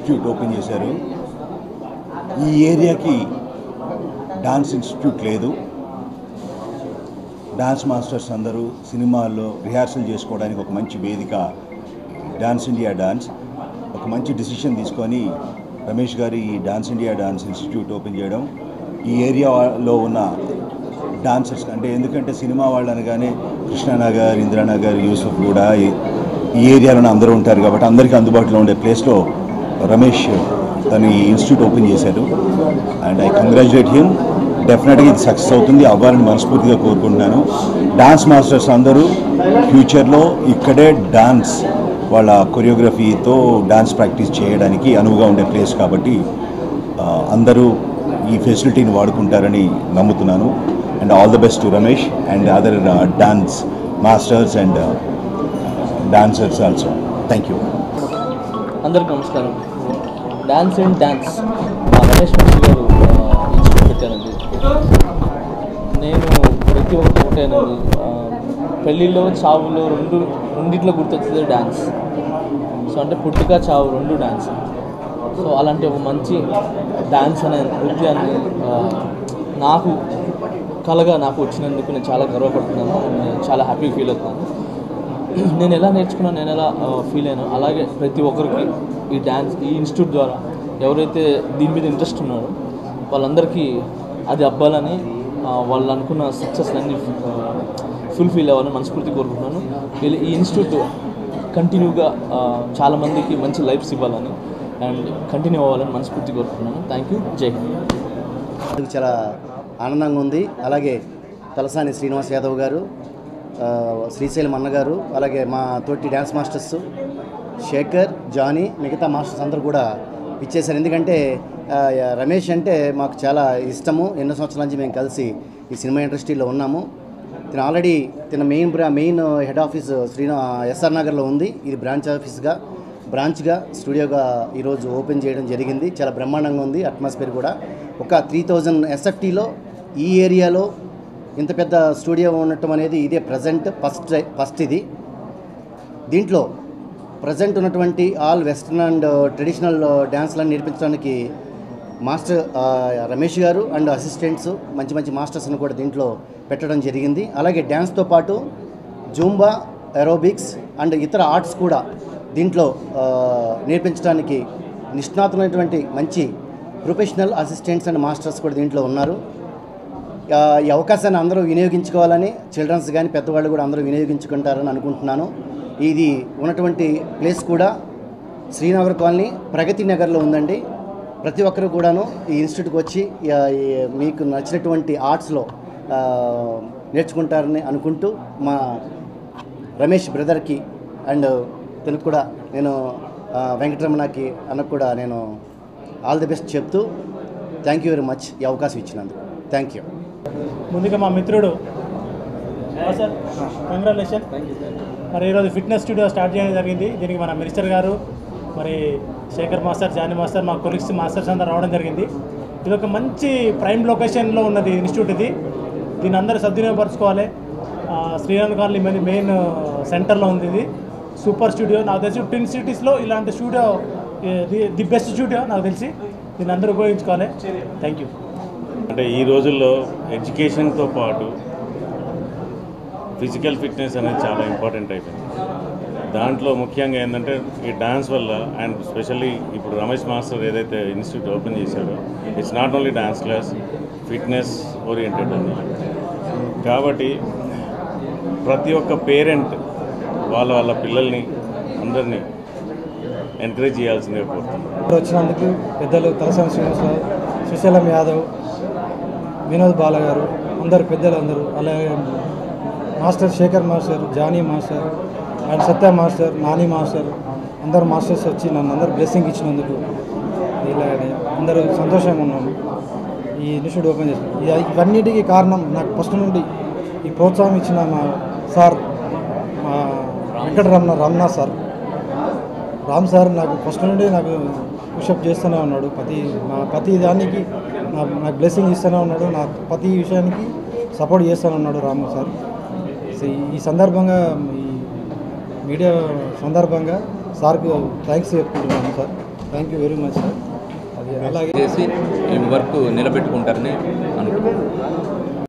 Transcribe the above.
institute open చేశారు ఈ ఏరియాకి డాన్స్ ఇన్స్టిట్యూట్ లేదు డాన్స్ మాస్టర్స్ అందరూ సినిమాల్లో రిహార్సల్ చేసుకోవడానికి ఒక మంచి వేదిక డాన్స్ ఇండియా డాన్స్ ఒక మంచి డిసిషన్ తీసుకొని రమేష్ గారు ఈ dance India dance institute open చేయడం ఈ ఏరియాలో ఉన్న డాన్సర్స్ అంటే ఎందుకంటే సినిమా వాళ్ళు అనగానే కృష్ణానగర్ ఇందిరానగర్ యూసుఫ్ కూడా ఈ- ఈ ఏరియాలోనే అందరూ ఉంటారు కాబట్టి అందరికీ అందుబాటులో ఉండే ప్లేస్లో రమేష్ తను ఈ ఇన్స్టిట్యూట్ ఓపెన్ చేశారు అండ్ ఐ కంగ్రాచులేట్ హిమ్ డెఫినెట్గా ఇది సక్సెస్ అవుతుంది అవ్వాలని మనస్ఫూర్తిగా కోరుకుంటున్నాను డాన్స్ మాస్టర్స్ అందరూ ఫ్యూచర్లో ఇక్కడే డాన్స్ వాళ్ళ కొరియోగ్రఫీతో డాన్స్ ప్రాక్టీస్ చేయడానికి అనువుగా ఉండే ప్లేస్ కాబట్టి ఆ, అందరూ ఈ ఫెసిలిటీని వాడుకుంటారని నమ్ముతున్నాను and all the best to Ramesh and other dance masters and dancers also thank you అందరికి నమస్కారం డాన్స్ అండ్ డాన్స్ మా రమేష్ మిశ్ర గారు ఆ, ఇన్స్టిట్యూట్ పెట్టారండి నేను ప్రతి ఒక్క ఒకటేనండి ఆ, పెళ్ళిలో చావులో రెండు రెండిట్లో గుర్తొచ్చేది డాన్స్ సో అంటే పుట్టుక చావు రెండు డాన్స్ సో అలాంటి ఒక మంచి డాన్స్ అనే నృత్యాన్ని ఆ, నాకు కలగా నాకు వచ్చినందుకు నేను చాలా గర్వపడుతున్నాను నేను చాలా హ్యాపీ ఫీల్ అవుతున్నాను నేను ఎలా నేర్చుకున్నాను నేను ఎలా ఫీల్ అయ్యాను అలాగే ప్రతి ఒక్కరికి ఈ డ్యాన్స్ ఈ ఇన్స్టిట్యూట్ ద్వారా ఎవరైతే దీని మీద ఇంట్రెస్ట్ ఉన్నారో వాళ్ళందరికీ అది అవ్వాలని ఆ, వాళ్ళు అనుకున్న సక్సెస్ అన్ని ఫుల్ఫిల్ అవ్వాలని మనస్ఫూర్తి కోరుకుంటున్నాను వీళ్ళు ఈ ఇన్స్టిట్యూట్ కంటిన్యూగా ఆ, చాలామందికి మంచి లైఫ్స్ ఇవ్వాలని అండ్ కంటిన్యూ అవ్వాలని మనస్ఫూర్తి కోరుకుంటున్నాను థ్యాంక్ యూ జై హింద్ నాకు చాలా ఆనందంగా ఉంది అలాగే తలసాని శ్రీనివాస్ యాదవ్ గారు ఆ, శ్రీశైలం అన్నగారు అలాగే మా తోటి డ్యాన్స్ మాస్టర్స్ శేఖర్ జానీ మిగతా మాస్టర్స్ అందరూ కూడా ఇచ్చేశారు ఎందుకంటే ఆ, రమేష్ అంటే మాకు చాలా ఇష్టము ఎన్నో సంవత్సరాల నుంచి మేము కలిసి ఈ సినిమా ఇండస్ట్రీలో ఉన్నాము తిన ఆల్రెడీ తిన మెయిన్ బ్రా మెయిన్ హెడ్ ఆఫీస్ శ్రీనా ఎస్ఆర్ నగర్లో ఉంది ఇది బ్రాంచ్ ఆఫీస్గా బ్రాంచ్గా స్టూడియోగా ఈరోజు ఓపెన్ చేయడం జరిగింది చాలా బ్రహ్మాండంగా ఉంది అట్మాస్ఫియర్ కూడా ఒక త్రీ థౌజండ్ ఎస్ఎఫ్టీలో ఈ ఏరియాలో ఇంత పెద్ద స్టూడియో ఉండటం అనేది ఇదే ప్రజెంట్ ఫస్ట్ ఫస్ట్ ఇది దీంట్లో ప్రజెంట్ ఉన్నటువంటి ఆల్ వెస్ట్రన్ అండ్ ట్రెడిషనల్ డ్యాన్స్లను నేర్పించడానికి మాస్టర్ ఆ, రమేష్ గారు అండ్ అసిస్టెంట్స్ మంచి మంచి మాస్టర్స్ని కూడా దీంట్లో పెట్టడం జరిగింది అలాగే డ్యాన్స్తో పాటు జూంబా ఎరోబిక్స్ అండ్ ఇతర ఆర్ట్స్ కూడా దీంట్లో ఆ, నేర్పించడానికి నిష్ణాతులైనటువంటి మంచి ప్రొఫెషనల్ అసిస్టెంట్స్ అండ్ మాస్టర్స్ కూడా దీంట్లో ఉన్నారు ఆ, ఈ అవకాశాన్ని అందరూ వినియోగించుకోవాలని చిల్డ్రన్స్ కానీ పెద్దవాళ్ళు కూడా అందరూ వినియోగించుకుంటారని అనుకుంటున్నాను ఇది ఉన్నటువంటి ప్లేస్ కూడా శ్రీనగర్ కాలనీ ప్రగతి నగర్లో ఉందండి ప్రతి ఒక్కరు కూడాను ఈ ఇన్స్టిట్యూట్కి వచ్చి ఆ, ఈ మీకు నచ్చినటువంటి ఆర్ట్స్లో ఆ, నేర్చుకుంటారని అనుకుంటూ మా రమేష్ బ్రదర్కి అండ్ తనకు కూడా నేను ఆ, వెంకటరమణకి అన్నకు కూడా నేను ఆల్ ది బెస్ట్ చెప్తూ థ్యాంక్ యూ వెరీ మచ్ ఈ అవకాశం ఇచ్చినందుకు థ్యాంక్ యూ ముందుగా మా మిత్రుడు ఆ సార్ కంగ్రాచులేషన్ మరి ఈరోజు ఫిట్నెస్ స్టూడియో స్టార్ట్ చేయడం జరిగింది దీనికి మన మినిస్టర్ గారు మరి శేఖర్ మాస్టర్ జానీ మాస్టర్ మా కొలీగ్స్ మాస్టర్స్ అందరూ రావడం జరిగింది ఇది ఒక మంచి ప్రైమ్ లొకేషన్లో ఉన్నది ఇన్స్టిట్యూట్ ఇది దీన్ని అందరూ సద్వినియోగపరచుకోవాలి ఆ, శ్రీరామ్ కాలనీ మెయిన్ మెయిన్ సెంటర్లో ఉంది ఇది సూపర్ స్టూడియో నాకు తెలిసి ట్విన్ సిటీస్లో ఇలాంటి studio the the best studio నాకు తెలిసి దీన్ని అందరూ ఉపయోగించుకోవాలి థ్యాంక్ యూ అంటే ఈ రోజుల్లో ఎడ్యుకేషన్తో పాటు ఫిజికల్ ఫిట్నెస్ అనేది చాలా ఇంపార్టెంట్ అయిపోయింది దాంట్లో ముఖ్యంగా ఏంటంటే ఈ డాన్స్ వల్ల అండ్ స్పెషల్లీ ఇప్పుడు రమేష్ మాస్టర్ ఏదైతే ఇన్స్టిట్యూట్ ఓపెన్ చేశాడో it's not only dance class fitness oriented అని కాబట్టి ప్రతి ఒక్క పేరెంట్ వాళ్ళ వాళ్ళ పిల్లల్ని అందరినీ ఎంకరేజ్ చేయాల్సిందిగా కోరుతున్నాను ఇప్పుడు వచ్చినందుకు పెద్దలు తలసాని శ్రీనివాసరావు శ్రీశైలం యాదవ్ వినోద్ బాల గారు అందరు పెద్దలు అందరూ అలాగే master Shekhar master Jani master and Satya master Nani master అందరు మాస్టర్స్ వచ్చి నన్ను అందరు బ్లెస్సింగ్ ఇచ్చినందుకు ఇలాగనే అందరూ సంతోషంగా ఉన్నాము ఈ ఇన్స్టిట్యూట్ ఓపెన్ చేసి ఇవన్నిటికీ కారణం నాకు ఫస్ట్ నుండి ఈ ప్రోత్సాహం ఇచ్చిన మా సార్ మా వెంకటరమణ రమణ సార్ రామ్ సార్ నాకు ఫస్ట్ నుండి నాకు పుషప్ చేస్తూనే ఉన్నాడు ప్రతి నా ప్రతి దానికి నా నాకు బ్లెస్సింగ్ ఇస్తూనే ఉన్నాడు నా ప్రతి విషయానికి సపోర్ట్ చేస్తూనే ఉన్నాడు రామ్ సార్ సో ఈ- ఈ సందర్భంగా ఈ మీడియా సందర్భంగా సార్కు థ్యాంక్స్ చెప్పుకుంటున్నాను sir thank you very much sir అది అలాగే చేసి ఈ వర్క్ నిలబెట్టుకుంటారని అనుకుంటున్నాను